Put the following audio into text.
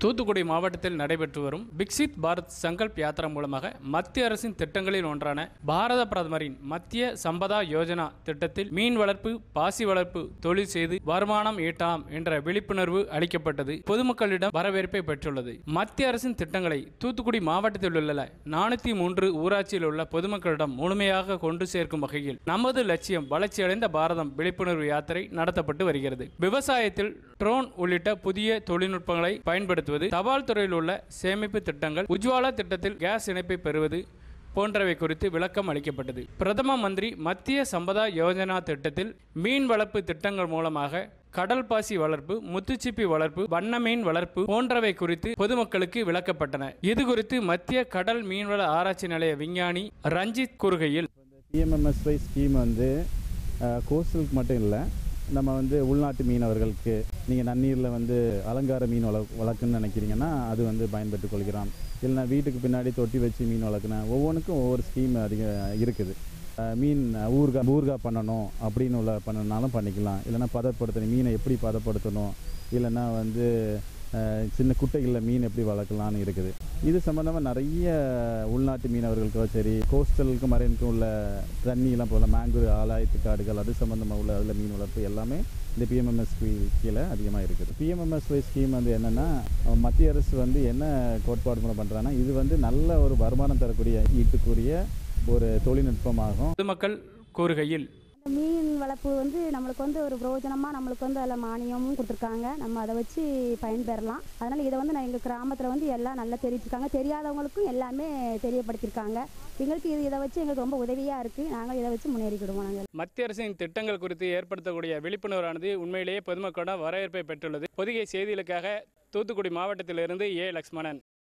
தூத்துக்குடி மாவட்டத்தில் நடைபெற்று வரும் பிக்சித் பாரத் சங்கல்ப் யாத்திரா மூலமாக மத்திய அரசின் திட்டங்களில் ஒன்றான பாரத பிரதமரின் மத்திய சம்பதா யோஜனா திட்டத்தில் மீன் வளர்ப்பு பாசி வளர்ப்பு தொழில் செய்து வருமானம் ஈட்டலாம் என்ற விழிப்புணர்வு அளிக்கப்பட்டது பொதுமக்களிடம் வரவேற்பை பெற்றுள்ளது மத்திய அரசின் திட்டங்களை தூத்துக்குடி மாவட்டத்தில் உள்ள நானூத்தி மூன்று ஊராட்சியில் உள்ள பொதுமக்களிடம் முழுமையாக கொண்டு சேர்க்கும் வகையில் நமது லட்சியம் வளர்ச்சியடைந்த பாரதம் விழிப்புணர்வு யாத்திரை நடத்தப்பட்டு வருகிறது விவசாயத்தில் ட்ரோன் உள்ளிட்ட புதிய தொழில்நுட்பங்களை பயன்படுத்துவது தபால் துறையில் உள்ள சேமிப்பு திட்டங்கள் உஜ்வாலா திட்டத்தில் கேஸ் இணைப்பை பெறுவது போன்றவை குறித்து விளக்கம் அளிக்கப்பட்டது பிரதம மந்திரி மத்திய சம்பதா யோஜனா திட்டத்தில் மீன் வளர்ப்பு திட்டங்கள் மூலமாக கடல் பாசி வளர்ப்பு முத்துச்சிப்பி வளர்ப்பு வண்ண மீன் வளர்ப்பு போன்றவை குறித்து பொதுமக்களுக்கு விளக்கப்பட்டன இது குறித்து மத்திய கடல் மீன்வள ஆராய்ச்சி நிலைய விஞ்ஞானி ரஞ்சித் கூறுகையில் பிஎம்எம்எஸ்ஒய் ஸ்கீம் வந்து கோஸ்டலுக்கு மட்டும் இல்லை நம்ம வந்து உள்நாட்டு மீனவர்களுக்கு நீங்கள் நன்னீரில் வந்து அலங்கார மீன் வள வளர்க்குன்னு நினைக்கிறீங்கன்னா அது வந்து பயன்பெற்றுக் கொள்கிறோம் இல்லைனா வீட்டுக்கு பின்னாடி தொட்டி வச்சு மீன் வளர்க்கணும் ஒவ்வொன்றுக்கும் ஒவ்வொரு ஸ்கீம் அதிக இருக்குது அஹ் மீன் ஊர்கா ஊர்கா பண்ணணும் அப்படின்னு உள்ள பண்ணனாலும் பண்ணிக்கலாம் இல்லைன்னா பதப்படுத்தணும் மீனை எப்படி பதப்படுத்தணும் இல்லைன்னா வந்து அஹ், சின்ன குட்டைகளில் மீன் எப்படி வளர்க்கலாம்னு இருக்குது இது சம்மந்தமாக நிறைய உள்நாட்டு மீனவர்களுக்கோ சரி கோஸ்டலுக்கும் மரைனுக்கும் உள்ள தண்ணியெல்லாம் போல மேங்கூர் ஆலாயத்து காடுகள் அது சம்மந்தமாக உள்ள அதில் மீன் வளர்ப்பு எல்லாமே இந்த பிஎம்எம்எஸ் கீழே அதிகமாக இருக்குது பிஎம்எம்எஸ்ஒய் ஸ்கீம் வந்து என்னென்னா மத்திய அரசு வந்து என்ன கோட்பாடு மூலம் பண்ணுறாங்கன்னா இது வந்து நல்ல ஒரு வருமானம் தரக்கூடிய ஈட்டுக்குரிய ஒரு தொழில்நுட்பமாகும் பொதுமக்கள் கூறுகையில் அந்த மீன் வளர்ப்பு வந்து நம்மளுக்கு வந்து ஒரு பிரயோஜனமாக நம்மளுக்கு வந்து அதில் மானியமும் கொடுத்துருக்காங்க நம்ம அதை வச்சு பயன்பெறலாம் அதனால் இதை வந்து நான் எங்கள் கிராமத்தில் வந்து எல்லாம் நல்லா தெரிவிச்சிருக்காங்க தெரியாதவங்களுக்கும் எல்லாமே தெரியப்படுத்தியிருக்காங்க எங்களுக்கு இது இதை வச்சு எங்களுக்கு ரொம்ப உதவியாக இருக்குது நாங்கள் இதை வச்சு முன்னேறிக்கிடுவோம் நாங்கள் மத்திய அரசின் திட்டங்கள் குறித்து ஏற்படுத்தக்கூடிய விழிப்புணர்வானது உண்மையிலேயே பொதுமக்களிடம் வரவேற்பை பெற்றுள்ளது பொதிகை செய்திகளுக்காக தூத்துக்குடி மாவட்டத்திலிருந்து ஏ லக்ஷ்மணன்